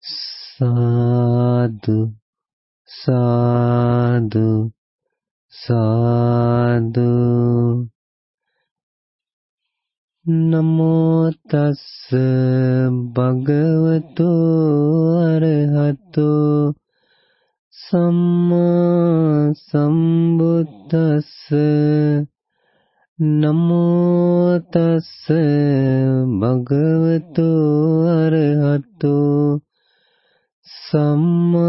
साधु साधु साधु नमो तस् भगवतो अरहतो सम्मा सम्बुद्धस्स नमो तस् भगवतो अरहतो सम्मा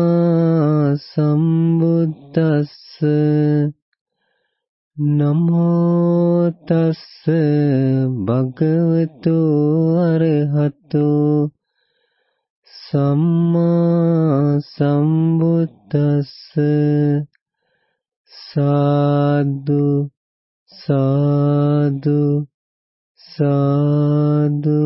सम्बुद्धस्स नमो तस् भगवतो अरहतो सम्मा सम्बुद्धस्स साधु साधु சாது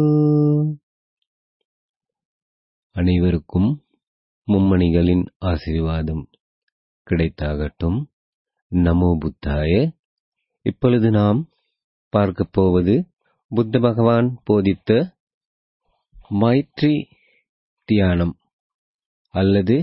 அனைவருக்கும் மும்மணிகளின் ஆசீர்வாதம் கிடைத்தாகட்டும் நமோ புத்தாய இப்பொழுது நாம் பார்க்கப் போவது புத்த பகவான் போதித்த மைத்ரி தியானம் அல்லது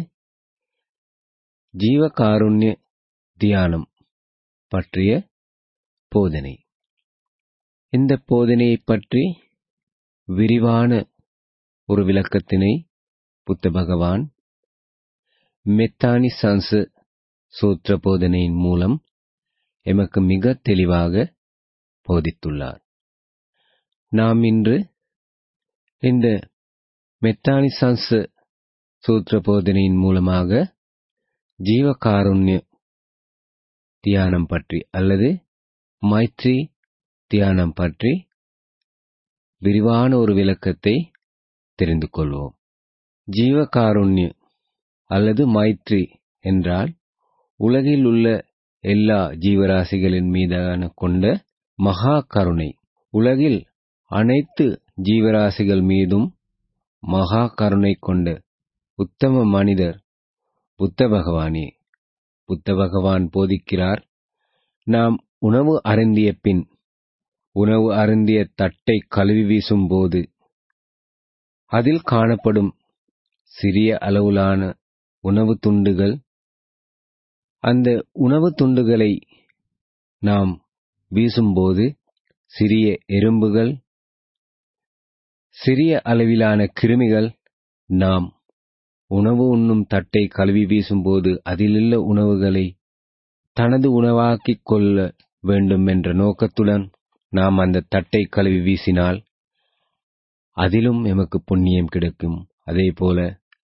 ஜீவகாருண்ய தியானம் பற்றிய போதனை இந்த போதனையை பற்றி விரிவான ஒரு விளக்கத்தினை புத்த பகவான் மெத்தானி சன்சு சூத்திர போதனையின் மூலம் எமக்கு மிக தெளிவாக போதித்துள்ளார் நாம் இன்று இந்த மெத்தானி சன்சு சூத்திர போதனையின் மூலமாக ஜீவகாருண்ய தியானம் பற்றி அல்லது மைத்ரி தியானம் பற்றி விரிவான ஒரு விளக்கத்தை தெரிந்து கொள்வோம் ஜீவகாருண்ய அல்லது மைத்ரி என்றால் உலகில் உள்ள எல்லா ஜீவராசிகளின் மீதான கொண்ட மகா கருணை உலகில் அனைத்து ஜீவராசிகள் மீதும் மகா கருணை கொண்ட உத்தம மனிதர் புத்த பகவானே புத்த பகவான் போதிக்கிறார் நாம் உணவு அருந்திய பின் உணவு அருந்திய தட்டை கழுவி வீசும் போது அதில் காணப்படும் சிறிய அளவிலான உணவு துண்டுகள் அந்த உணவு துண்டுகளை நாம் வீசும்போது சிறிய எறும்புகள் சிறிய அளவிலான கிருமிகள் நாம் உணவு உண்ணும் தட்டை கழுவி வீசும்போது அதிலுள்ள உணவுகளை தனது உணவாக்கிக் கொள்ள வேண்டும் என்ற நோக்கத்துடன் நாம் அந்த தட்டை கழுவி வீசினால் அதிலும் எமக்கு புண்ணியம் கிடைக்கும் அதே போல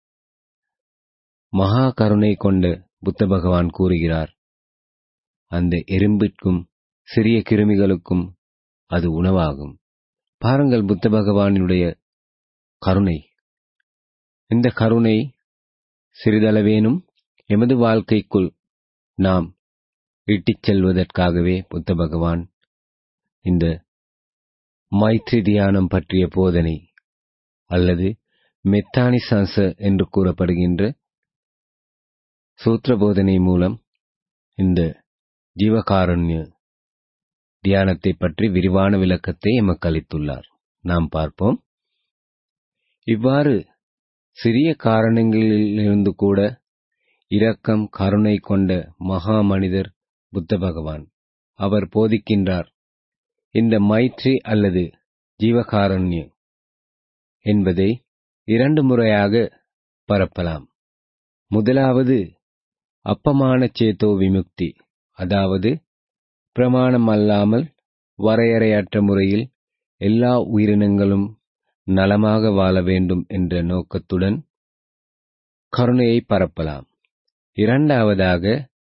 மகா கருணை கொண்ட புத்த பகவான் கூறுகிறார் அந்த எறும்பிற்கும் சிறிய கிருமிகளுக்கும் அது உணவாகும் பாருங்கள் புத்த பகவானுடைய கருணை இந்த கருணை சிறிதளவேனும் எமது வாழ்க்கைக்குள் நாம் இட்டிச் செல்வதற்காகவே புத்த பகவான் இந்த மைத்ரி தியானம் பற்றிய போதனை அல்லது மெத்தானி சாச என்று கூறப்படுகின்ற சூத்திர போதனை மூலம் இந்த ஜீவகாருண்ய தியானத்தை பற்றி விரிவான விளக்கத்தை எமக்கு அளித்துள்ளார் நாம் பார்ப்போம் இவ்வாறு சிறிய காரணங்களிலிருந்து கூட இரக்கம் கருணை கொண்ட மகா மனிதர் புத்த பகவான் அவர் போதிக்கின்றார் இந்த மைத்ரி அல்லது ஜீவகாருண்ய என்பதை இரண்டு முறையாக பரப்பலாம் முதலாவது அப்பமான சேத்தோ விமுக்தி அதாவது பிரமாணம் அல்லாமல் வரையறையற்ற முறையில் எல்லா உயிரினங்களும் நலமாக வாழ வேண்டும் என்ற நோக்கத்துடன் கருணையை பரப்பலாம் இரண்டாவதாக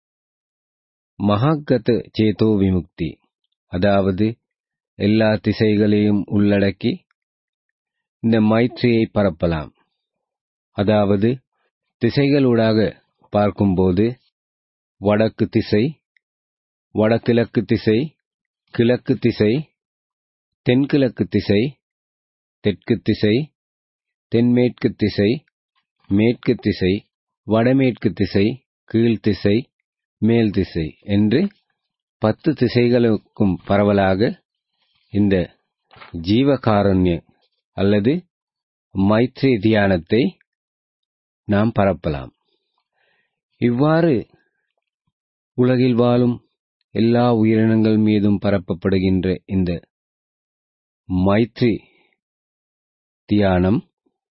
மகாகத சேதோ விமுக்தி அதாவது எல்லா திசைகளையும் உள்ளடக்கி இந்த மைத்ரியை பரப்பலாம் அதாவது திசைகளூடாக பார்க்கும்போது வடக்கு திசை வடகிழக்கு திசை கிழக்கு திசை தென்கிழக்கு திசை தெற்கு திசை தென்மேற்கு திசை மேற்கு திசை வடமேற்கு திசை கீழ் திசை மேல் திசை என்று பத்து திசைகளுக்கும் பரவலாக இந்த ஜீவகாருண்ய அல்லது மைத்ரி தியானத்தை நாம் பரப்பலாம் இவ்வாறு உலகில் வாழும் எல்லா உயிரினங்கள் மீதும் பரப்பப்படுகின்ற இந்த மைத்ரி தியானம்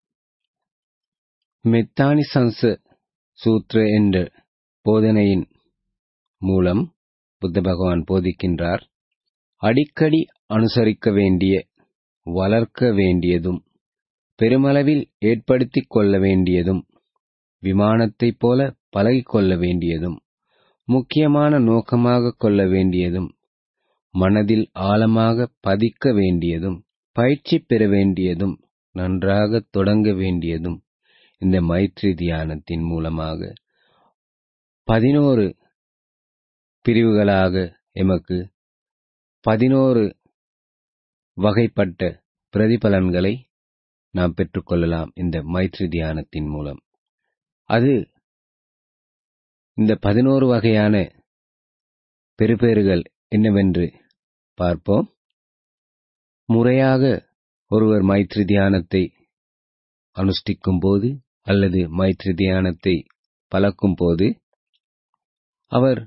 மெத்தானி சன்ச சூத்ர என்ற போதனையின் மூலம் புத்த பகவான் போதிக்கின்றார் அடிக்கடி அனுசரிக்க வேண்டிய வளர்க்க வேண்டியதும் பெருமளவில் ஏற்படுத்திக் கொள்ள வேண்டியதும் விமானத்தைப் போல பழகிக் கொள்ள வேண்டியதும் முக்கியமான நோக்கமாக கொள்ள வேண்டியதும் மனதில் ஆழமாக பதிக்க வேண்டியதும் பயிற்சி பெற வேண்டியதும் நன்றாக தொடங்க வேண்டியதும் இந்த மைத்ரி தியானத்தின் மூலமாக பதினோரு பிரிவுகளாக எமக்கு பதினோரு வகைப்பட்ட பிரதிபலன்களை நாம் பெற்றுக்கொள்ளலாம் இந்த மைத்ரி தியானத்தின் மூலம் அது இந்த பதினோரு வகையான பெறுபேறுகள் என்னவென்று பார்ப்போம் முறையாக ஒருவர் மைத்ரி தியானத்தை அனுஷ்டிக்கும் போது அல்லது மைத்ரி தியானத்தை பழக்கும் போது அவர்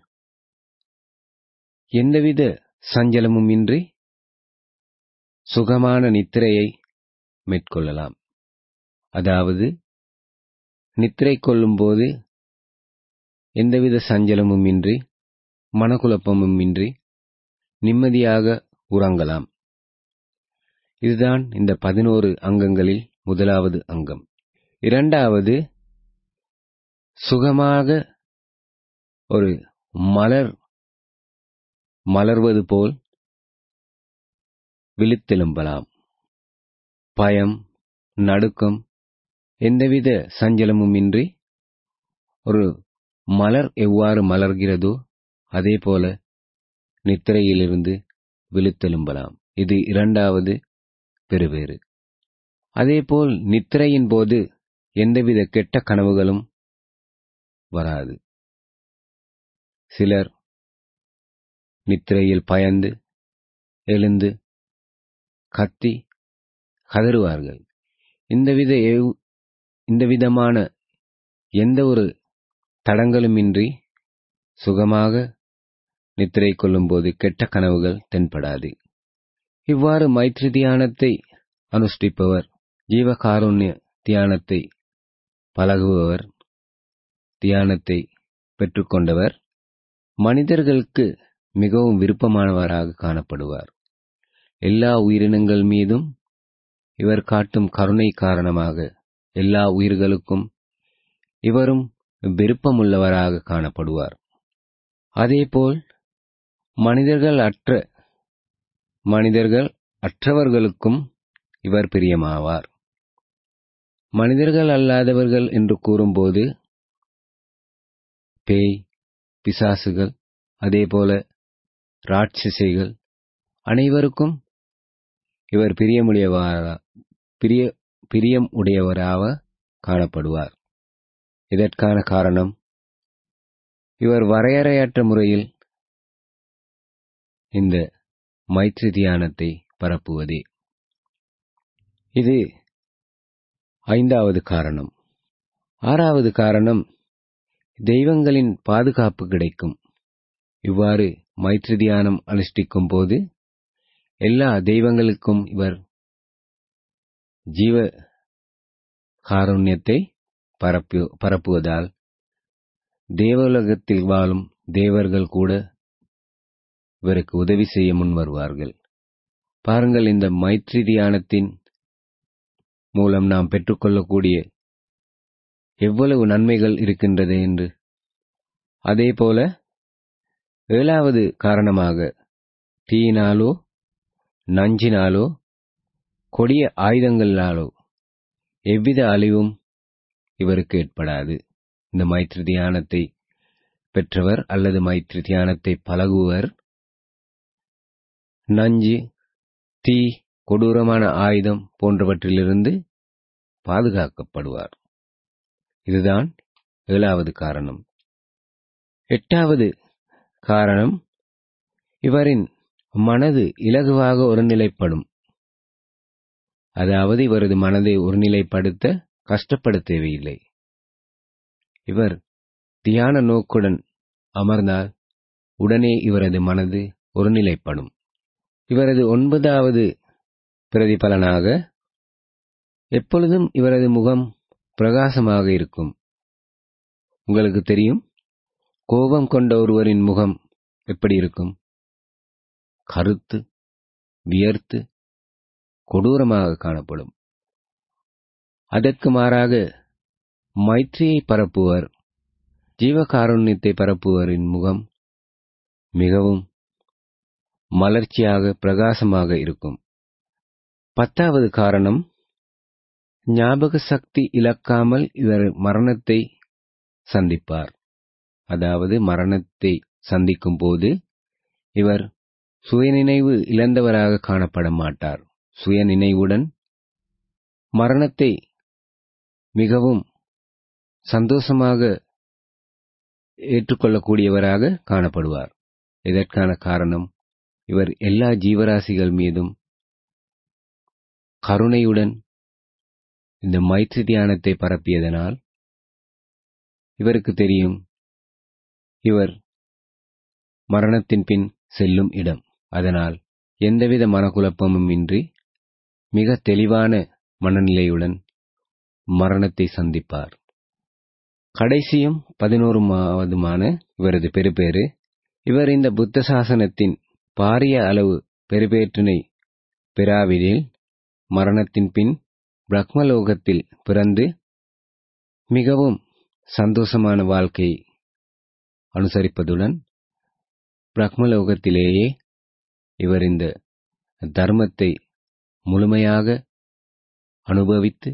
எந்தவித சஞ்சலமும் இன்றி சுகமான நித்திரையை மேற்கொள்ளலாம் அதாவது நித்திரை கொள்ளும்போது எந்தவித சஞ்சலமும் இன்றி மனக்குழப்பமும் இன்றி நிம்மதியாக உறங்கலாம் இதுதான் இந்த பதினோரு அங்கங்களில் முதலாவது அங்கம் இரண்டாவது சுகமாக ஒரு மலர் மலர்வது போல் விழித்தெலும்பலாம் பயம் நடுக்கம் எந்தவித சஞ்சலமும் இன்றி ஒரு மலர் எவ்வாறு மலர்கிறதோ அதே போல நித்திரையிலிருந்து விழித்தெலும்பலாம் இது இரண்டாவது பெறுவேறு அதேபோல் நித்திரையின் போது எந்தவித கெட்ட கனவுகளும் வராது சிலர் நித்திரையில் பயந்து எழுந்து கத்தி கதறுவார்கள் இந்தவித இந்த விதமான எந்த ஒரு தடங்களுமின்றி சுகமாக நித்திரை கொள்ளும்போது கெட்ட கனவுகள் தென்படாது இவ்வாறு மைத்ரி தியானத்தை அனுஷ்டிப்பவர் ஜீவகாருண்ய தியானத்தை பழகுபவர் தியானத்தை பெற்றுக்கொண்டவர் மனிதர்களுக்கு மிகவும் விருப்பமானவராக காணப்படுவார் எல்லா உயிரினங்கள் மீதும் இவர் காட்டும் கருணை காரணமாக எல்லா உயிர்களுக்கும் இவரும் விருப்பமுள்ளவராக காணப்படுவார் அதேபோல் மனிதர்கள் அற்ற மனிதர்கள் அற்றவர்களுக்கும் இவர் பிரியமாவார் மனிதர்கள் அல்லாதவர்கள் என்று கூறும்போது பேய் பிசாசுகள் அதேபோல ராட்சசிகள் அனைவருக்கும் இவர் பிரியமுடையவரா பிரிய பிரியம் உடையவராக காணப்படுவார் இதற்கான காரணம் இவர் வரையறையற்ற முறையில் இந்த மைத்ரி தியானத்தை பரப்புவதே இது ஐந்தாவது காரணம் ஆறாவது காரணம் தெய்வங்களின் பாதுகாப்பு கிடைக்கும் இவ்வாறு மைத்ரி தியானம் அனுஷ்டிக்கும் போது எல்லா தெய்வங்களுக்கும் இவர் ஜீவ காருண்யத்தை பரப்பு பரப்புவதால் தேவலோகத்தில் வாழும் தேவர்கள் கூட இவருக்கு உதவி செய்ய முன் வருவார்கள் பாருங்கள் இந்த மைத்ரி தியானத்தின் மூலம் நாம் பெற்றுக்கொள்ளக்கூடிய எவ்வளவு நன்மைகள் இருக்கின்றது என்று அதேபோல ஏழாவது காரணமாக தீயினாலோ நஞ்சினாலோ கொடிய ஆயுதங்களினாலோ எவ்வித அழிவும் இவருக்கு ஏற்படாது இந்த மைத்ரி தியானத்தை பெற்றவர் அல்லது மைத்ரி தியானத்தை பழகுவர் நஞ்சு தீ கொடூரமான ஆயுதம் போன்றவற்றிலிருந்து பாதுகாக்கப்படுவார் இதுதான் ஏழாவது காரணம் எட்டாவது காரணம் இவரின் மனது இலகுவாக ஒருநிலைப்படும் அதாவது இவரது மனதை ஒருநிலைப்படுத்த கஷ்டப்பட தேவையில்லை இவர் தியான நோக்குடன் அமர்ந்தால் உடனே இவரது மனது ஒருநிலைப்படும் இவரது ஒன்பதாவது பிரதிபலனாக எப்பொழுதும் இவரது முகம் பிரகாசமாக இருக்கும் உங்களுக்கு தெரியும் கோபம் கொண்ட ஒருவரின் முகம் எப்படி இருக்கும் கருத்து வியர்த்து கொடூரமாக காணப்படும் அதற்கு மாறாக மைத்ரியை பரப்புவர் ஜீவகாருண்யத்தை பரப்புவரின் முகம் மிகவும் மலர்ச்சியாக பிரகாசமாக இருக்கும் பத்தாவது காரணம் ஞாபக சக்தி இழக்காமல் இவர் மரணத்தை சந்திப்பார் அதாவது மரணத்தை சந்திக்கும் போது இவர் சுயநினைவு இழந்தவராக காணப்பட மாட்டார் சுயநினைவுடன் மரணத்தை மிகவும் சந்தோஷமாக ஏற்றுக்கொள்ளக்கூடியவராக காணப்படுவார் இதற்கான காரணம் இவர் எல்லா ஜீவராசிகள் மீதும் கருணையுடன் இந்த மைத்ரி தியானத்தை பரப்பியதனால் இவருக்கு தெரியும் இவர் மரணத்தின் பின் செல்லும் இடம் அதனால் எந்தவித மனக்குழப்பமும் இன்றி மிக தெளிவான மனநிலையுடன் மரணத்தை சந்திப்பார் கடைசியும் பதினோருமாவதுமான இவரது பெருபேறு இவர் இந்த புத்த சாசனத்தின் பாரிய அளவு பெருபேற்றினை பெறாவிடில் மரணத்தின் பின் பிரக்மலோகத்தில் பிறந்து மிகவும் சந்தோஷமான வாழ்க்கையை அனுசரிப்பதுடன் பிரக்மலோகத்திலேயே இவர் இந்த தர்மத்தை முழுமையாக அனுபவித்து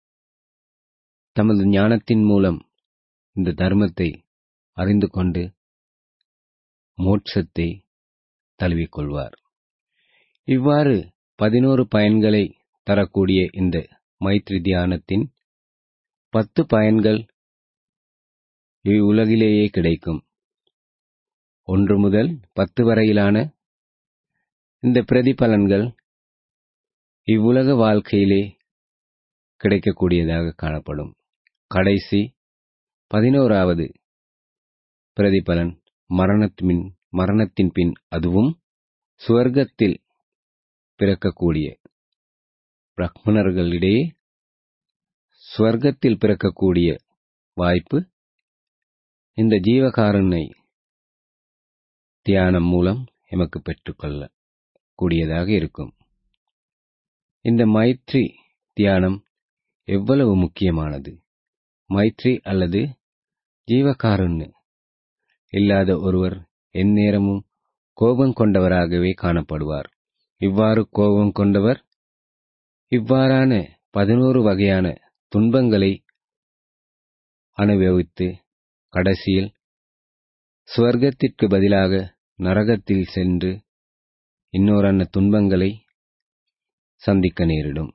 தமது ஞானத்தின் மூலம் இந்த தர்மத்தை அறிந்து கொண்டு மோட்சத்தை தழுவிக்கொள்வார் இவ்வாறு பதினோரு பயன்களை தரக்கூடிய இந்த மைத்ரி தியானத்தின் பத்து பயன்கள் இவ்வுலகிலேயே கிடைக்கும் ஒன்று முதல் பத்து வரையிலான இந்த பிரதிபலன்கள் இவ்வுலக வாழ்க்கையிலே கிடைக்கக்கூடியதாக காணப்படும் கடைசி பதினோராவது பிரதிபலன் மரணத்தின் மரணத்தின் பின் அதுவும் சுவர்க்கத்தில் பிறக்கக்கூடிய பிராமணர்களிடையே ஸ்வர்க்கத்தில் பிறக்கக்கூடிய வாய்ப்பு இந்த ஜீவகாரனை தியானம் மூலம் எமக்கு பெற்றுக்கொள்ள கூடியதாக இருக்கும் இந்த மைத்ரி தியானம் எவ்வளவு முக்கியமானது மைத்ரி அல்லது ஜீவகாருண்ய இல்லாத ஒருவர் எந்நேரமும் கோபம் கொண்டவராகவே காணப்படுவார் இவ்வாறு கோபம் கொண்டவர் இவ்வாறான பதினோரு வகையான துன்பங்களை அனுபவித்து கடைசியில் சுவர்க்கத்திற்கு பதிலாக நரகத்தில் சென்று இன்னொரு துன்பங்களை சந்திக்க நேரிடும்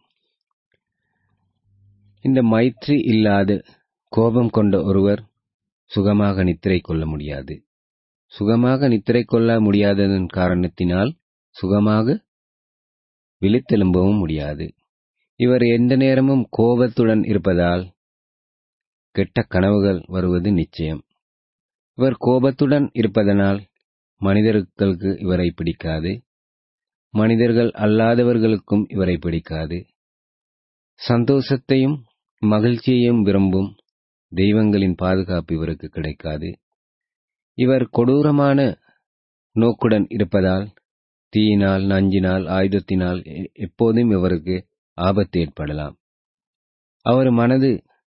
இந்த மைத்ரி இல்லாத கோபம் கொண்ட ஒருவர் சுகமாக நித்திரை கொள்ள முடியாது சுகமாக நித்திரை கொள்ள முடியாததன் காரணத்தினால் சுகமாக விழித்தெலும்பவும் முடியாது இவர் எந்த நேரமும் கோபத்துடன் இருப்பதால் கெட்ட கனவுகள் வருவது நிச்சயம் இவர் கோபத்துடன் இருப்பதனால் மனிதர்களுக்கு இவரை பிடிக்காது மனிதர்கள் அல்லாதவர்களுக்கும் இவரை பிடிக்காது சந்தோஷத்தையும் மகிழ்ச்சியையும் விரும்பும் தெய்வங்களின் பாதுகாப்பு இவருக்கு கிடைக்காது இவர் கொடூரமான நோக்குடன் இருப்பதால் தீயினால் நஞ்சினால் ஆயுதத்தினால் எப்போதும் இவருக்கு ஆபத்து ஏற்படலாம் அவர் மனது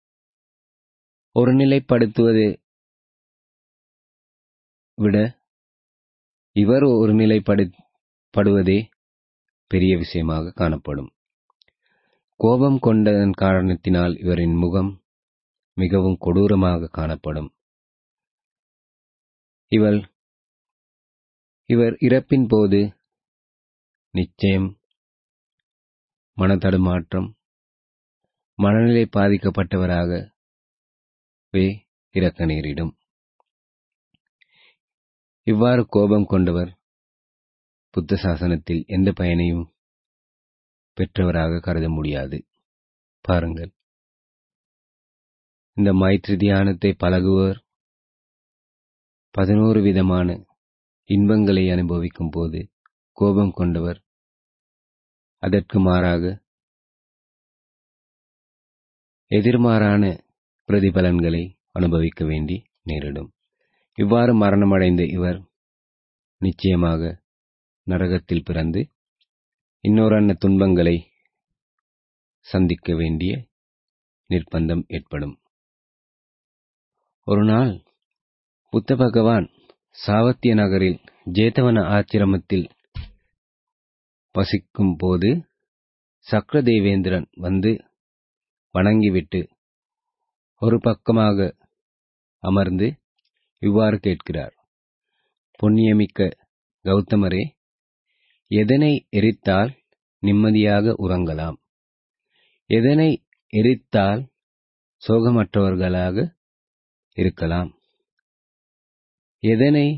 ஒருநிலைப்படுத்துவதை விட இவர் ஒருநிலைப்படுவதே பெரிய விஷயமாக காணப்படும் கோபம் கொண்டதன் காரணத்தினால் இவரின் முகம் மிகவும் கொடூரமாக காணப்படும் இவர் இவர் இறப்பின் போது நிச்சயம் மனதடுமாற்றம் மனநிலை பாதிக்கப்பட்டவராகவே இறக்க நேரிடும் இவ்வாறு கோபம் கொண்டவர் புத்த சாசனத்தில் எந்த பயனையும் பெற்றவராக கருத முடியாது பாருங்கள் இந்த மைத்ரி தியானத்தை பழகுவர் பதினோரு விதமான இன்பங்களை அனுபவிக்கும் போது கோபம் கொண்டவர் அதற்கு மாறாக எதிர்மாறான பிரதிபலன்களை அனுபவிக்க வேண்டி நேரிடும் இவ்வாறு மரணமடைந்த இவர் நிச்சயமாக நரகத்தில் பிறந்து இன்னொரு துன்பங்களை சந்திக்க வேண்டிய நிர்பந்தம் ஏற்படும் ஒரு நாள் புத்த பகவான் சாவத்திய நகரில் ஜேதவன ஆச்சிரமத்தில் வசிக்கும் போது சக்கரதேவேந்திரன் வந்து வணங்கிவிட்டு ஒரு பக்கமாக அமர்ந்து இவ்வாறு கேட்கிறார் புண்ணியமிக்க கௌதமரே எதனை எரித்தால் நிம்மதியாக உறங்கலாம் எதனை எரித்தால் சோகமற்றவர்களாக இருக்கலாம் எதனை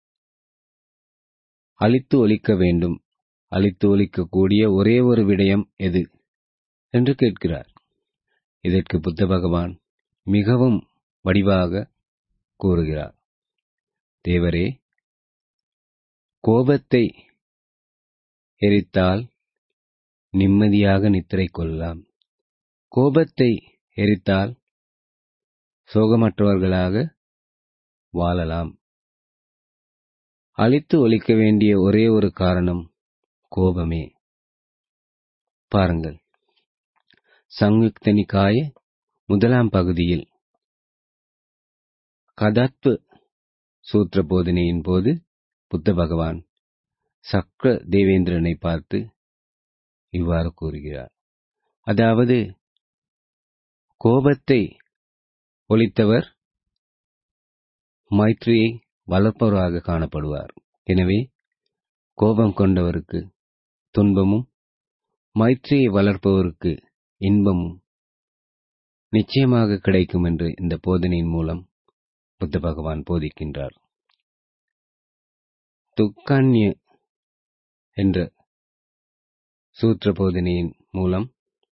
அழித்து ஒழிக்க வேண்டும் அழித்து ஒழிக்கக்கூடிய ஒரே ஒரு விடயம் எது என்று கேட்கிறார் இதற்கு புத்த பகவான் மிகவும் வடிவாக கூறுகிறார் தேவரே கோபத்தை எரித்தால் நிம்மதியாக நித்திரை கொள்ளலாம் கோபத்தை எரித்தால் சோகமற்றவர்களாக வாழலாம் அழித்து ஒழிக்க வேண்டிய ஒரே ஒரு காரணம் கோபமே பாருங்கள் சங்குக்த நிகாய முதலாம் பகுதியில் கதாத்வ சூத்திர போதனையின் போது புத்த பகவான் சக்கர தேவேந்திரனை பார்த்து இவ்வாறு கூறுகிறார் அதாவது கோபத்தை ஒழித்தவர் மைத்ரியை வளர்ப்பவராக காணப்படுவார் எனவே கோபம் கொண்டவருக்கு துன்பமும் மைத்ரியை வளர்ப்பவருக்கு இன்பமும் நிச்சயமாக கிடைக்கும் என்று இந்த போதனையின் மூலம் புத்த பகவான் போதிக்கின்றார் துக்கான்ய என்ற சூத்திர போதனையின் மூலம்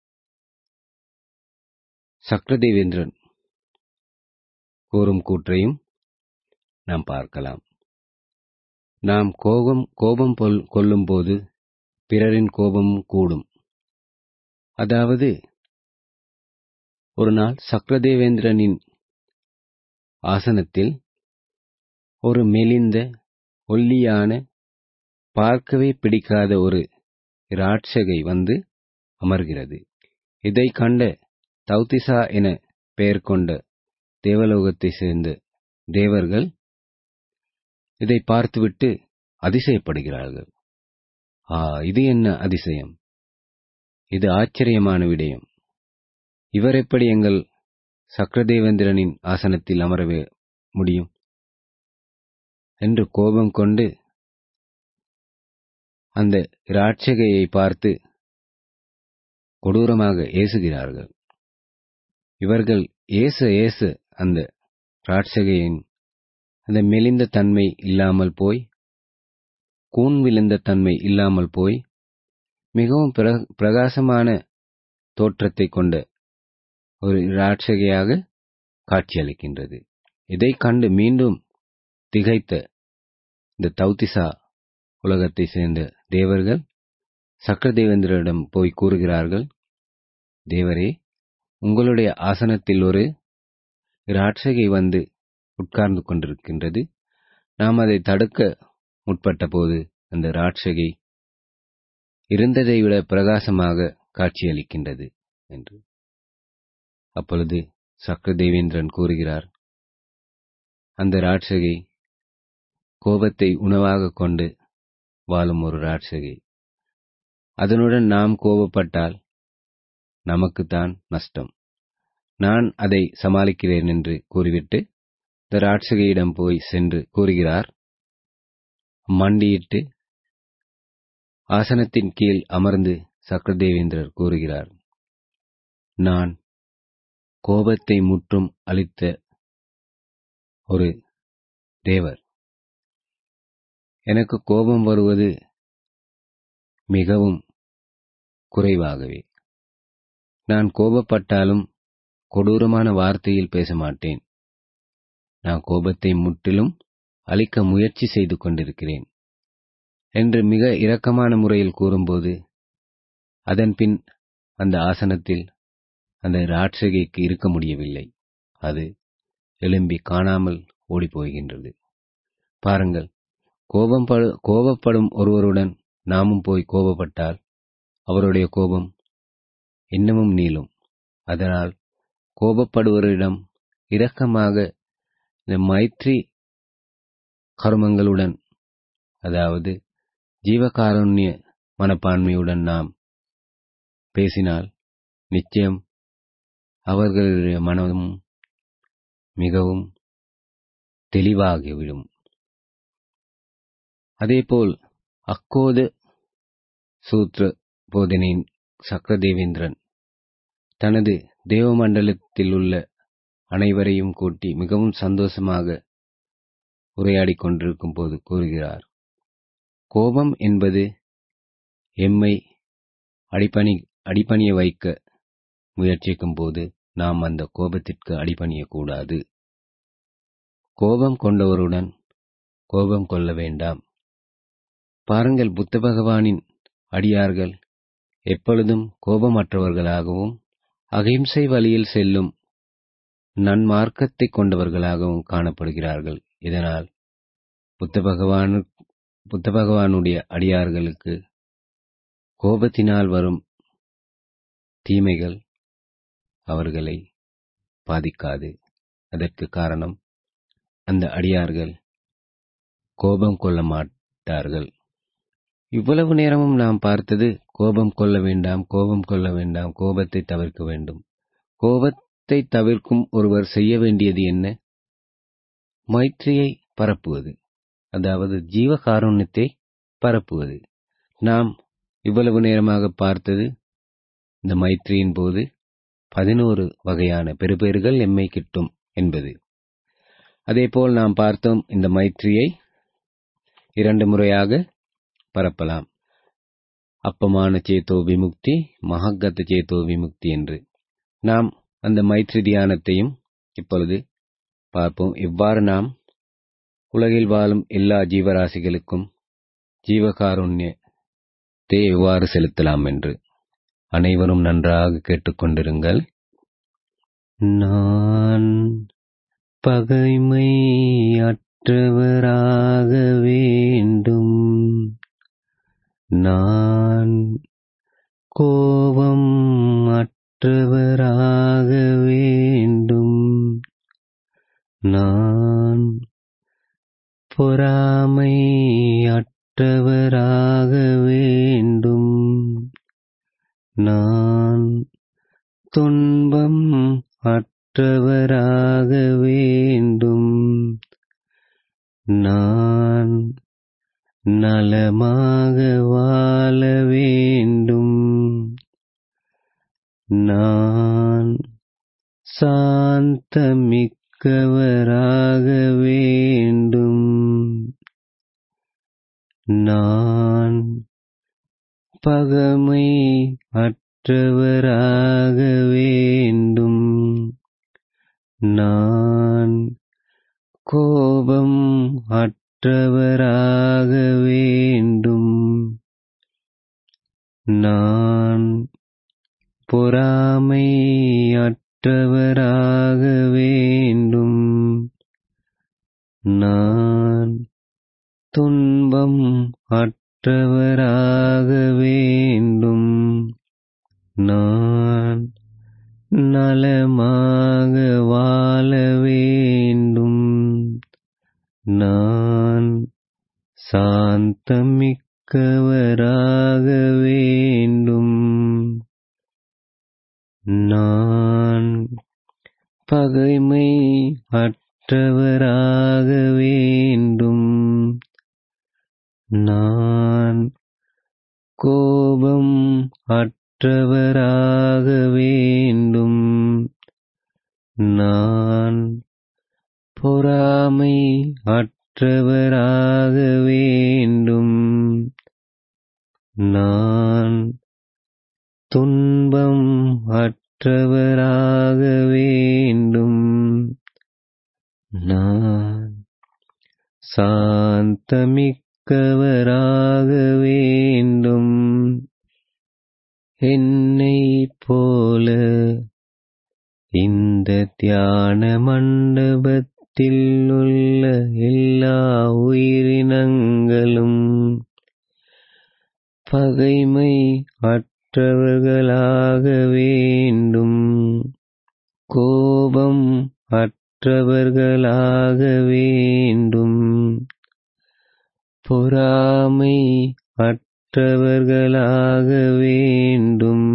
சக்கரதேவேந்திரன் கூறும் கூற்றையும் நாம் பார்க்கலாம் நாம் கோபம் கோபம் கொள்ளும் போது பிறரின் கோபமும் கூடும் அதாவது ஒரு நாள் சக்கரதேவேந்திரனின் ஆசனத்தில் ஒரு மெலிந்த ஒல்லியான பார்க்கவே பிடிக்காத ஒரு ராட்சகை வந்து அமர்கிறது இதை கண்ட தௌதிசா என பெயர் கொண்ட தேவலோகத்தை சேர்ந்த தேவர்கள் இதை பார்த்துவிட்டு அதிசயப்படுகிறார்கள் ஆ இது என்ன அதிசயம் இது ஆச்சரியமான விடயம் இவர் எப்படி எங்கள் சக்கரதேவேந்திரனின் ஆசனத்தில் அமரவே முடியும் என்று கோபம் கொண்டு அந்த இராட்சகையை பார்த்து கொடூரமாக ஏசுகிறார்கள் இவர்கள் ஏச ஏச அந்த ராட்சகையின் அந்த மெலிந்த தன்மை இல்லாமல் போய் கூன் விழுந்த தன்மை இல்லாமல் போய் மிகவும் பிரகாசமான தோற்றத்தை கொண்ட ஒரு ராட்சகையாக காட்சியளிக்கின்றது இதை கண்டு மீண்டும் திகைத்த இந்த தௌதிசா உலகத்தை சேர்ந்த தேவர்கள் சக்கரதேவேந்திரிடம் போய் கூறுகிறார்கள் தேவரே உங்களுடைய ஆசனத்தில் ஒரு ராட்சகை வந்து உட்கார்ந்து கொண்டிருக்கின்றது நாம் அதை தடுக்க முற்பட்ட போது அந்த ராட்சகை இருந்ததை விட பிரகாசமாக காட்சியளிக்கின்றது என்று அப்பொழுது சக்கரதேவேந்திரன் கூறுகிறார் அந்த ராட்சகை கோபத்தை உணவாக கொண்டு வாழும் ஒரு ராட்சகை அதனுடன் நாம் கோபப்பட்டால் நமக்குத்தான் நஷ்டம் நான் அதை சமாளிக்கிறேன் என்று கூறிவிட்டு இந்த ராட்சகையிடம் போய் சென்று கூறுகிறார் மண்டியிட்டு ஆசனத்தின் கீழ் அமர்ந்து சக்கரதேவேந்திரர் கூறுகிறார் நான் கோபத்தை முற்றும் அளித்த ஒரு தேவர் எனக்கு கோபம் வருவது மிகவும் குறைவாகவே நான் கோபப்பட்டாலும் கொடூரமான வார்த்தையில் பேச மாட்டேன் நான் கோபத்தை முற்றிலும் அழிக்க முயற்சி செய்து கொண்டிருக்கிறேன் என்று மிக இரக்கமான முறையில் கூறும்போது அதன்பின் அந்த ஆசனத்தில் அந்த ராட்சகிக்கு இருக்க முடியவில்லை அது எழும்பி காணாமல் ஓடிப்போகின்றது பாருங்கள் கோபம் கோபப்படும் ஒருவருடன் நாமும் போய் கோபப்பட்டால் அவருடைய கோபம் இன்னமும் நீளும் அதனால் கோபப்படுவரிடம் இரக்கமாக இந்த மைத்ரி கருமங்களுடன் அதாவது ஜீவகாருண்ய மனப்பான்மையுடன் நாம் பேசினால் நிச்சயம் அவர்களுடைய மனமும் மிகவும் தெளிவாகிவிடும் அதேபோல் அக்கோத சூத்ர போதனையின் சக்கரதேவேந்திரன் தனது தேவமண்டலத்தில் உள்ள அனைவரையும் கூட்டி மிகவும் சந்தோஷமாக உரையாடிக் கொண்டிருக்கும் போது கூறுகிறார் கோபம் என்பது எம்மை அடிப்பணி அடிப்பணிய வைக்க முயற்சிக்கும் போது நாம் அந்த கோபத்திற்கு அடிபணியக்கூடாது கோபம் கொண்டவருடன் கோபம் கொள்ள வேண்டாம் பாருங்கள் புத்த பகவானின் அடியார்கள் எப்பொழுதும் கோபமற்றவர்களாகவும் அகிம்சை வழியில் செல்லும் நன்மார்க்கத்தை கொண்டவர்களாகவும் காணப்படுகிறார்கள் இதனால் புத்த பகவானு புத்த பகவானுடைய அடியார்களுக்கு கோபத்தினால் வரும் தீமைகள் அவர்களை பாதிக்காது அதற்கு காரணம் அந்த அடியார்கள் கோபம் கொள்ள மாட்டார்கள் இவ்வளவு நேரமும் நாம் பார்த்தது கோபம் கொள்ள வேண்டாம் கோபம் கொள்ள வேண்டாம் கோபத்தை தவிர்க்க வேண்டும் கோபத்தை தவிர்க்கும் ஒருவர் செய்ய வேண்டியது என்ன மைத்ரியை பரப்புவது அதாவது ஜீவகாருண்யத்தை பரப்புவது நாம் இவ்வளவு நேரமாக பார்த்தது இந்த மைத்ரியின் போது பதினோரு வகையான பெறுபேறுகள் எம்மை கிட்டும் என்பது அதேபோல் நாம் பார்த்தோம் இந்த மைத்ரியை இரண்டு முறையாக பரப்பலாம் அப்பமான சேத்தோ விமுக்தி மகக்கத்த சேத்தோ விமுக்தி என்று நாம் அந்த மைத்ரி தியானத்தையும் இப்பொழுது பார்ப்போம் இவ்வாறு நாம் உலகில் வாழும் எல்லா ஜீவராசிகளுக்கும் ஜீவகாருண்யத்தை எவ்வாறு செலுத்தலாம் என்று அனைவரும் நன்றாக கேட்டுக்கொண்டிருங்கள் நான் பகைமை அற்றவராக வேண்டும் நான் கோபம் அற்றவராக வேண்டும் நான் பொறாமை அற்றவராக வேண்டும் நான் துன்பம் அற்றவராக வேண்டும் நான் நலமாக வாழ வேண்டும் நான் சாந்தமிக்கவராக வேண்டும் நான் பகமை அற்றவராக வேண்டும் நான் கோபம் அற்றவராக வேண்டும் நான் பொறாமை அற்றவராக வேண்டும் நான் துன்பம் அற்றவராக வேண்டும் நான் நலமாக வாழ வேண்டும் நான் சாந்தமிக்கவராக வேண்டும் நான் பகைமை அற்றவராக வேண்டும் நான் கோபம் அற்றவராக வேண்டும் நான் பொறாமை அற்றவராக வேண்டும் நான் துன்பம் அற்ற வேண்டும் நான் சாந்தமிக்கவராக வேண்டும் என்னை போல இந்த தியான மண்டபத்தில் உள்ள எல்லா உயிரினங்களும் பகைமை அற்றவர்களாக வேண்டும் கோபம் அற்றவர்களாக வேண்டும் பொறாமை அற்றவர்களாக வேண்டும்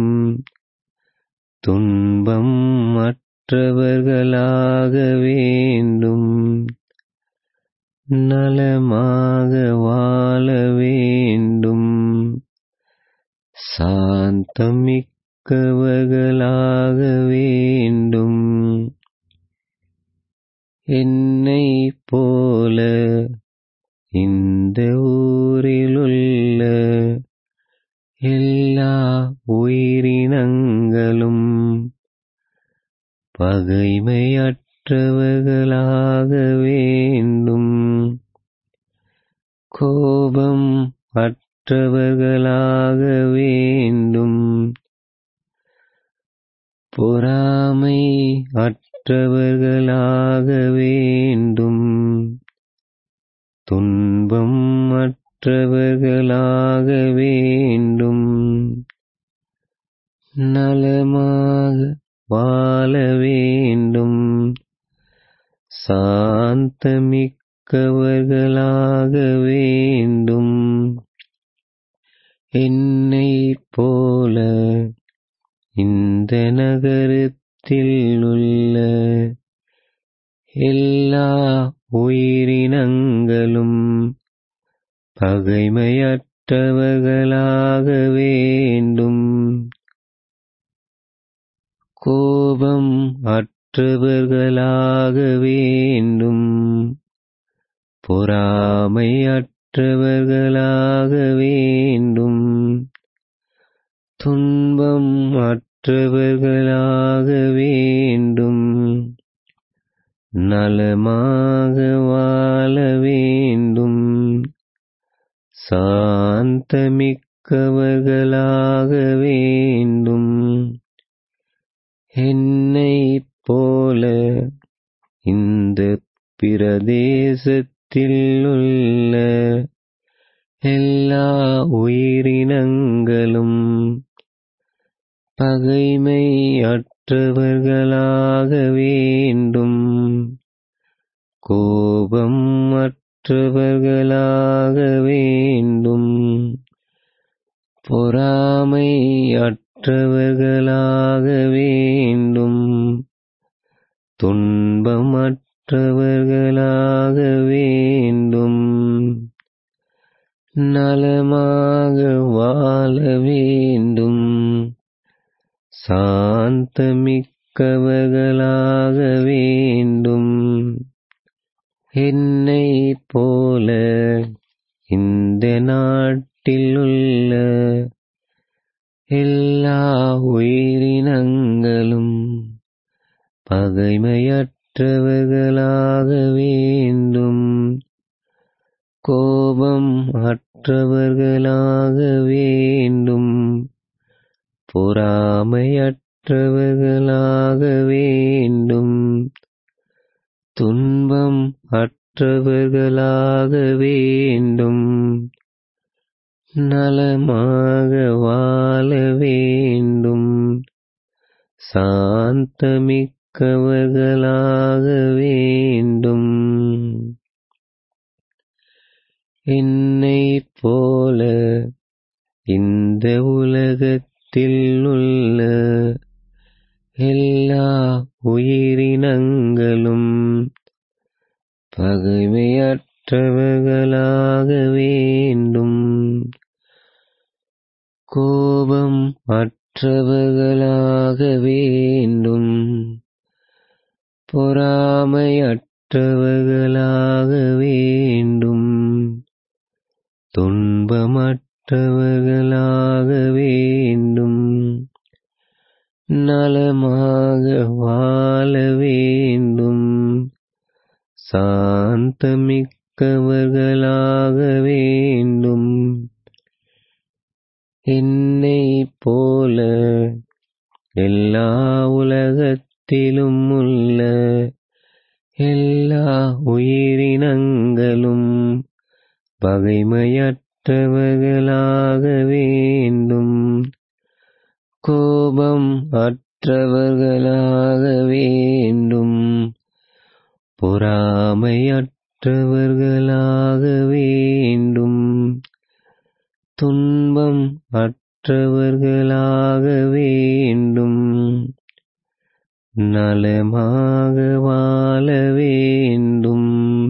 துன்பம் அற்றவர்களாக வேண்டும் நலமாக வாழ வேண்டும் சாந்தமிக்கவர்களாக வேண்டும் என்னை போல இந்த ஊரிலுள்ள எல்லா உயிரினங்களும் பகைமையற்றவர்களாக வேண்டும் கோபம் அற்றவர்களாக வேண்டும் பொறாமை அற்றவர்களாக வேண்டும் துன்பம் அற்றவர்களாக வேண்டும் நலமாக வாழ வேண்டும் சாந்தமிக்கவர்களாக வேண்டும் என்னை போல இந்த நகரத்தில் உள்ள எல்லா உயிரினங்களும் பகைமையற்றவர்களாக வேண்டும் கோபம் அற்றவர்களாக வேண்டும் பொறாமை அற்றவர்களாக வேண்டும் துன்பம் அற்றவர்களாக வேண்டும் நலமாக வாழ வேண்டும் சாந்தமிக்கவர்களாக வேண்டும் என்னை போல இந்த பிரதேசத்தில் உள்ள எல்லா உயிரினங்களும் பகைமை அற்றவர்களாக வேண்டும் கோபம் அற்றவர்களாக வேண்டும் பொறாமை அற்றவர்களாக வேண்டும் துன்பம் அற்றவர்களாக வேண்டும் நலமாக வாழ வேண்டும் சாந்தமிக்கவர்களாக வேண்டும் என்னை போல இந்த நாட்டில் உள்ள எல்லா உயிரினங்களும் பகைமையற்றவர்களாக வேண்டும் கோபம் அற்றவர்களாக வேண்டும் பொறாமையற்றவர்களாக வேண்டும் துன்பம் அற்றவர்களாக வேண்டும் நலமாக வாழ வேண்டும் சாந்தமிக்கவர்களாக வேண்டும் என்னை போல இந்த உலகத்தில் உள்ள எல்லா உயிரினங்களும் பகைமையற்றவர்களாக வேண்டும் கோபம் அற்றவர்களாக வேண்டும் பொறாமையற்றவர்களாக வேண்டும் துன்பமற்றவர்களாக வேண்டும் நலமாக சாந்தமிக்கவர்களாக வேண்டும் என்னை போல எல்லா உலகத்திலும் உள்ள எல்லா உயிரினங்களும் பகைமையற்றவர்களாக வேண்டும் கோபம் அற்றவர்களாக வேண்டும் பொறாமையற்றவர்களாக வேண்டும் துன்பம் அற்றவர்களாக வேண்டும் நலமாக வாழ வேண்டும்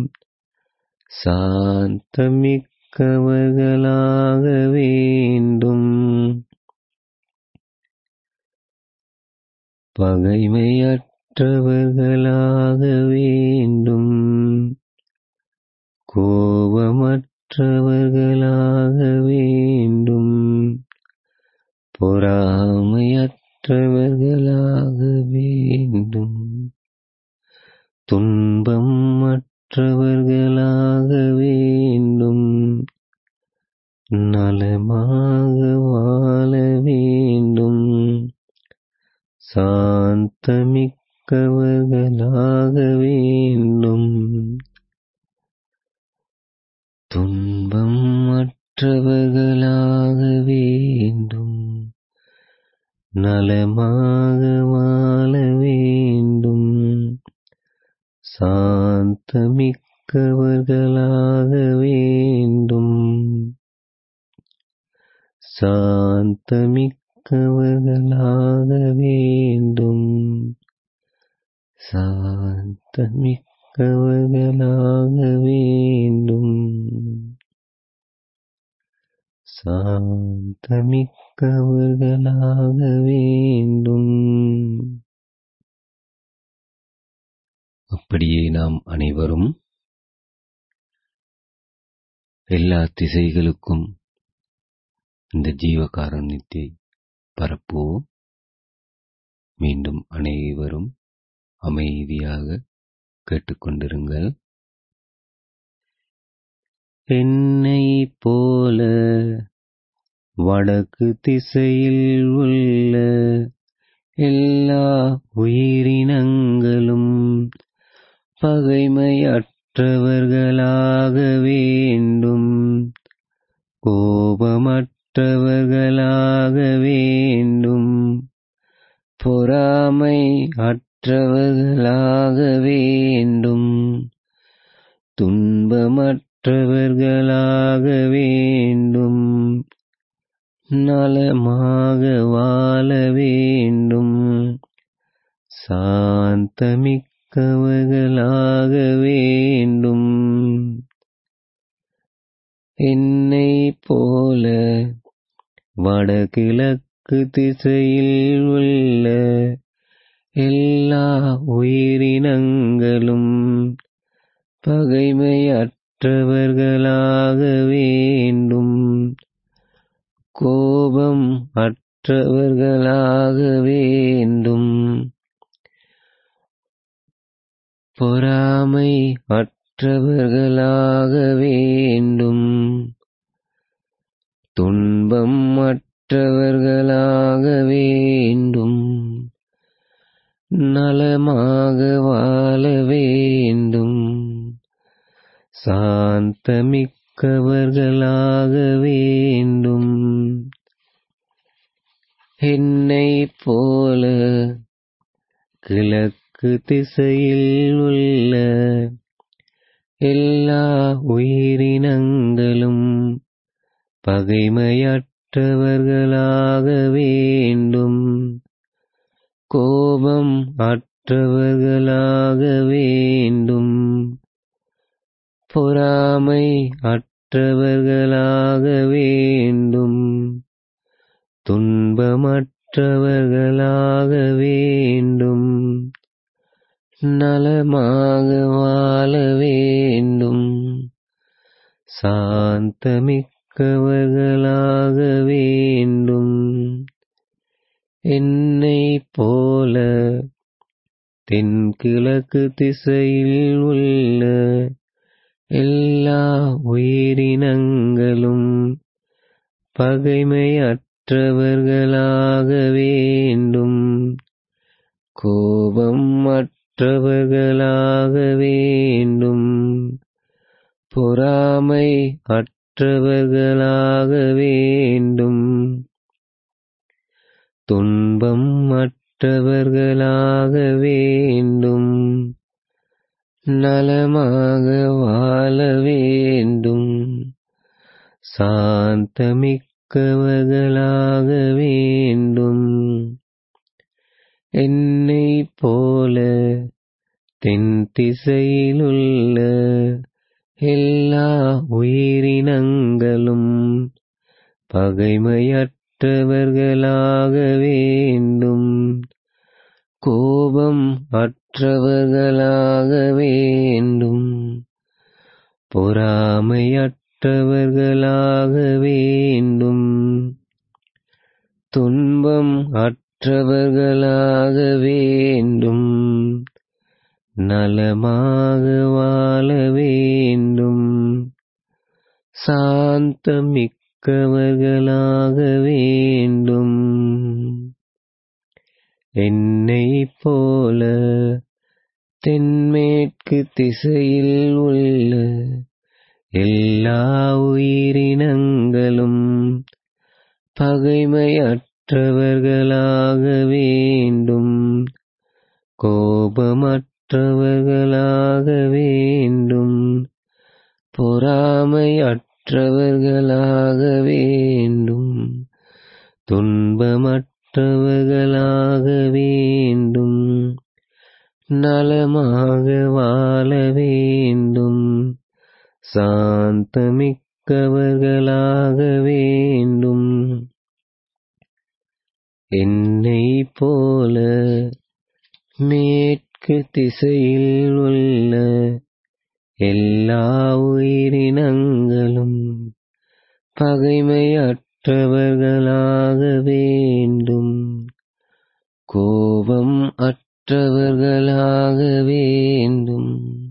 சாந்தமிக்கவர்களாக வேண்டும் பகைமையற்றவர்களாக வேண்டும் கோபமற்றவர்களாக வேண்டும் பொறாமையற்றவர்களாக வேண்டும் துன்பம் அற்றவர்களாக வேண்டும் நலமாக வாழ வேண்டும் சாந்தமிக்கவர்களாக வேண்டும் துன்பம் அற்றவர்களாக வேண்டும் நலமாக வாழ வேண்டும் சாந்தமிக்கவர்களாக வேண்டும் சாந்தமிக்கவர்களாக வேண்டும் சாந்தமிக்கவர்களாக வேண்டும் சாந்தமிக்கவர்களாக வேண்டும் அப்படியே நாம் அனைவரும் எல்லா திசைகளுக்கும் இந்த ஜீவகாருண்யத்தை பரப்புவோம் மீண்டும் அனைவரும் அமைதியாக கேட்டுக்கொண்டிருங்கள் என்னை போல வடக்கு திசையில் உள்ள எல்லா உயிரினங்களும் பகைமையற்றவர்களாக வேண்டும் கோபமற்றவர்களாக வேண்டும் பொறாமை அற்றவர்களாக வேண்டும் துன்பமற்றவர்களாக வேண்டும் நலமாக வாழ வேண்டும் சாந்தமிக்கவர்களாக வேண்டும் என்னை போல வடகிழக்கு திசையில் உள்ள எல்லா உயிரினங்களும் பகைமையற்றவர்களாக வேண்டும் கோபம் அற்றவர்களாக வேண்டும் பொறாமை அற்றவர்களாக வேண்டும் துன்பம் அற்றவர்களாக வேண்டும் நலமாக வாழ வேண்டும் சாந்தமிக்கவர்களாக வேண்டும் என்னை போல கிழக்கு திசையில் உள்ள எல்லா உயிரினங்களும் பகைமையற்றவர்களாக வேண்டும் கோபம் அற்றவர்களாக வேண்டும் பொறாமை அற்றவர்களாக வேண்டும் துன்பமற்றவர்களாக வேண்டும் நலமாக வாழ வேண்டும் சாந்தமிக்கவர்களாக வேண்டும் என்னை போல தென்கிழக்கு திசையில் உள்ள எல்லா உயிரினங்களும் பகைமையற்றவர்களாக வேண்டும் கோபம் அற்றவர்களாக வேண்டும் பொறாமை அற்றவர்களாக வேண்டும் துன்பம் அற்றவர்களாக வேண்டும் நலமாக வாழ வேண்டும் சாந்தமிக்கவர்களாக வேண்டும் என்னை போல தென் திசையிலுள்ள எல்லா உயிரினங்களும் பகைமையற்றவர்களாக வேண்டும் கோபம் அற்றவர்களாக வேண்டும் பொறாமையற்றவர்களாக வேண்டும் துன்பம் அற்றவர்களாக வேண்டும் நலமாக வாழ வேண்டும் சாந்தமிக்கவர்களாக வேண்டும் என்னை போல தென்மேற்கு திசையில் உள்ள எல்லா உயிரினங்களும் பகைமையற்றவர்களாக வேண்டும் கோபமற்றவர்களாக வேண்டும் பொறாமையற்றவர்களாக வேண்டும் துன்பமற்றவர்களாக வேண்டும் நலமாக வாழ வேண்டும் சாந்தமிக்கவர்களாக வேண்டும் என்னை போல மேற்கு திசையில் உள்ள எல்லா உயிரினங்களும் பகைமையற்றவர்களாக வேண்டும் கோபம் அற்றவர்களாக வேண்டும்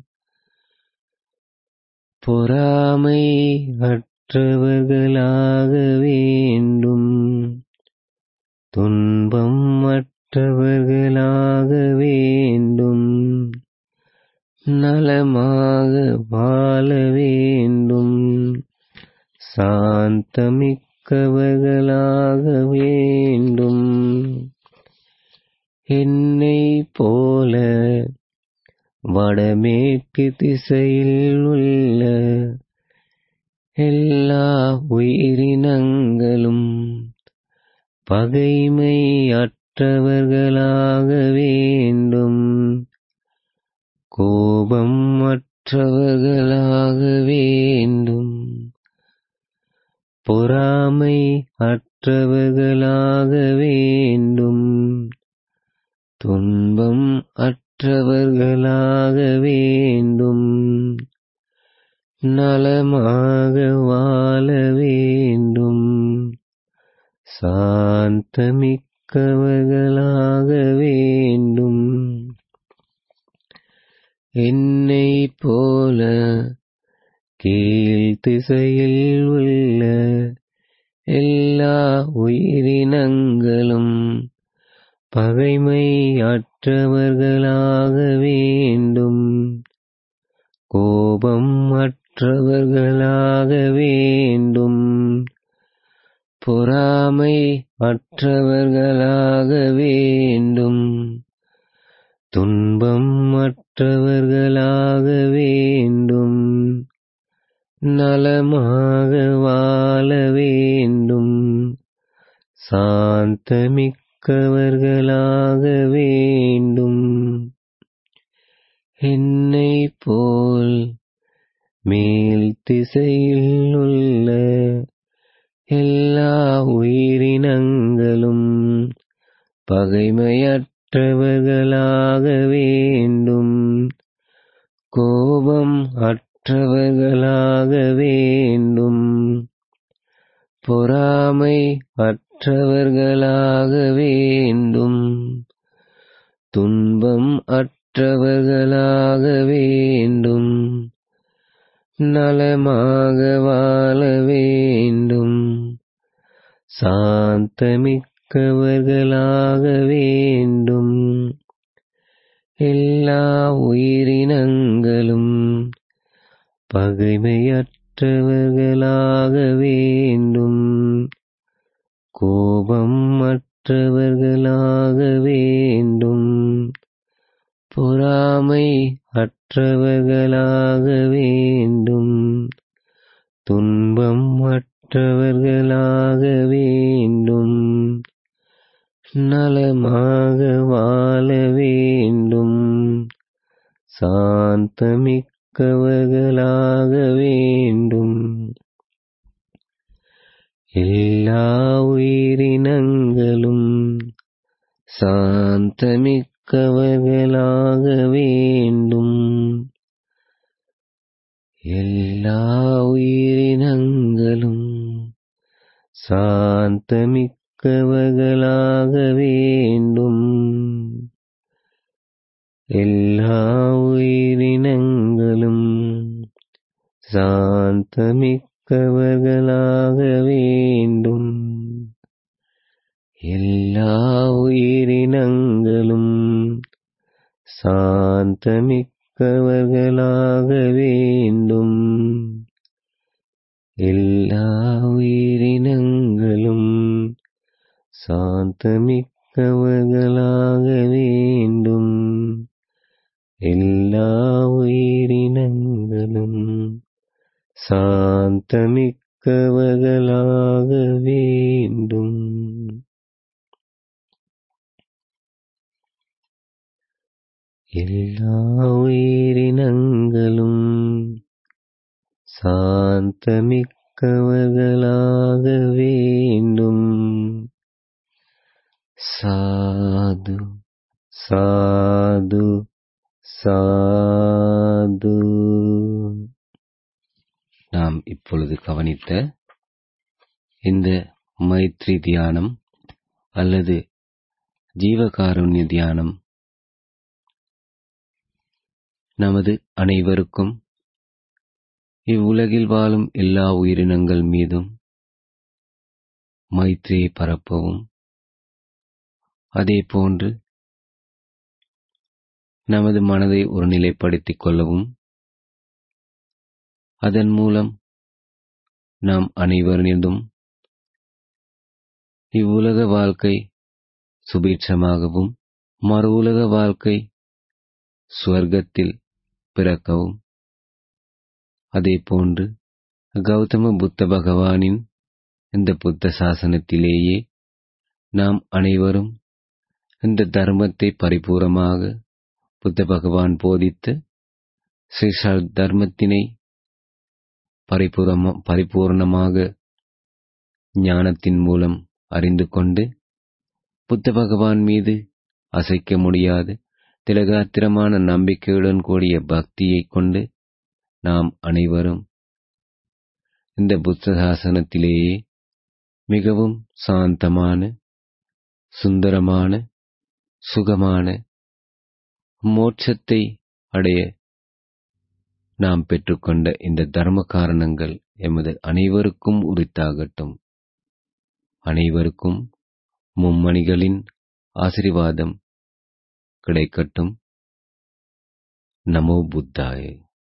பொறாமை அற்றவர்களாக வேண்டும் துன்பம் அற்றவர்களாக வேண்டும் நலமாக வாழ வேண்டும் சாந்தமிக்கவர்களாக வேண்டும் என்னை போல வடமேற்கு திசையில் உள்ள எல்லா உயிரினங்களும் பகைமை அற்றவர்களாக வேண்டும் கோபம் அற்றவர்களாக வேண்டும் பொறாமை அற்றவர்களாக வேண்டும் துன்பம் அற்றவர்களாக வேண்டும் நலமாக வாழ வேண்டும் சாந்தமிக்கவர்களாக வேண்டும் என்னை போல கீழ் திசையில் உள்ள எல்லா உயிரினங்களும் பகைமை அற்றவர்களாக வேண்டும் கோபம் அற்றவர்களாக வேண்டும் பொறாமை அற்றவர்களாக வேண்டும் துன்பம் அற்றவர்களாக வேண்டும் நலமாக வாழ வேண்டும் சாந்தமிக்கவர்களாக வேண்டும் என்னை போல் மேல் திசையில் உள்ள எல்லா உயிரினங்களும் பகைமையற்றவர்களாக வேண்டும் கோபம் அற்றவர்களாக வேண்டும் பொறாமை அற்றவர்களாக வேண்டும் துன்பம் அற்றவர்களாக வேண்டும் நலமாக வாழ வேண்டும் சாந்தமிக்கவர்களாக வேண்டும் எல்லா உயிரினங்களும் பகைமையற்றவர்களாக வேண்டும் கோபம் அற்றவர்களாக வேண்டும் பொறாமை அற்றவர்களாக வேண்டும் துன்பம் அற்றவர்களாக வேண்டும் நலமாக வாழ வேண்டும் சாந்தமிக்கவர்களாக வேண்டும் எல்லா உயிரினங்களும் சாந்தமிக்கவர்களாக வேண்டும் எல்லா உயிரினங்களும் சாந்தமிக்கவர்களாக வேண்டும் எல்லா உயிரினங்களும் சாந்தமிக்கவர்களாக வேண்டும் எல்லா உயிரினங்களும் சாந்தமிக்கவர்களாக வேண்டும் எல்லா உயிரினங்களும் சாந்தமிக்கவர்களாக வேண்டும் எல்லா உயிரினங்களும் சாந்தமிக்கவர்களாக வேண்டும் எல்லா உயிரினங்களும் சாந்தமிக்கவர்களாக வேண்டும் சாது சாது சாது நாம் இப்பொழுது கவனித்த இந்த மைத்ரி தியானம் அல்லது ஜீவகாருண்ய தியானம் நமது அனைவருக்கும் இவ்வுலகில் வாழும் எல்லா உயிரினங்கள் மீதும் மைத்ரியை பரப்பவும் அதே போன்று நமது மனதை ஒருநிலைப்படுத்திக் கொள்ளவும் அதன் மூலம் நாம் அனைவரினதும் இவ்வுலக வாழ்க்கை சுபீட்சமாகவும் மறு உலக வாழ்க்கை சுவர்க்கத்தில் பிறக்கவும் அதே போன்று கௌதம புத்த பகவானின் இந்த புத்த சாசனத்திலேயே நாம் அனைவரும் இந்த தர்மத்தை பரிபூரமாக புத்த பகவான் போதித்த ஸ்ரீ தர்மத்தினை பரிபூரம பரிபூர்ணமாக ஞானத்தின் மூலம் அறிந்து கொண்டு புத்த பகவான் மீது அசைக்க முடியாத திலகாத்திரமான நம்பிக்கையுடன் கூடிய பக்தியை கொண்டு நாம் அனைவரும் இந்த புத்த சாசனத்திலேயே மிகவும் சாந்தமான சுந்தரமான சுகமான மோட்சத்தை அடைய நாம் பெற்றுக்கொண்ட இந்த தர்ம காரணங்கள் எமது அனைவருக்கும் உரித்தாகட்டும் அனைவருக்கும் மும்மணிகளின் ஆசிர்வாதம் கிடைக்கட்டும் நமோ புத்தாயே